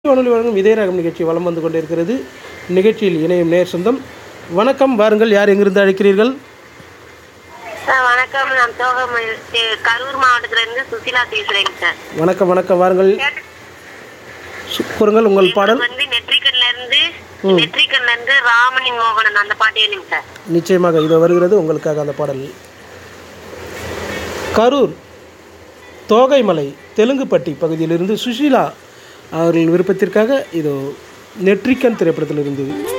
வானொலி வழங்கும் இதய ராகம் நிகழ்ச்சி வலம் வந்து கொண்டிருக்கிறது நிகழ்ச்சியில் இணையும் நேர் சொந்தம் வணக்கம் வாருங்கள் யார் எங்கிருந்து அழைக்கிறீர்கள் சார் வணக்கம் நான் தோகம தே- கரூர் மாவட்டத்துல இருந்து சுசிலா பேசுறேங்க சார் வணக்கம் வணக்கம் வாருங்கள் சு- கூறுங்கள் உங்கள் பாடல் வந்து நெற்றிக்கல்ல இருந்து நெற்றிக்கல்ல இருந்து ராமனின் மோகனன் அந்த பாட்டு வேணுங்க சார் நிச்சயமாக இது வருகிறது உங்களுக்காக அந்த பாடல் கரூர் தோகைமலை தெலுங்குப்பட்டி பகுதியிலிருந்து சுஷீலா அவர்கள் விருப்பத்திற்காக இதோ நெற்றிக்கன் திரைப்படத்திலிருந்து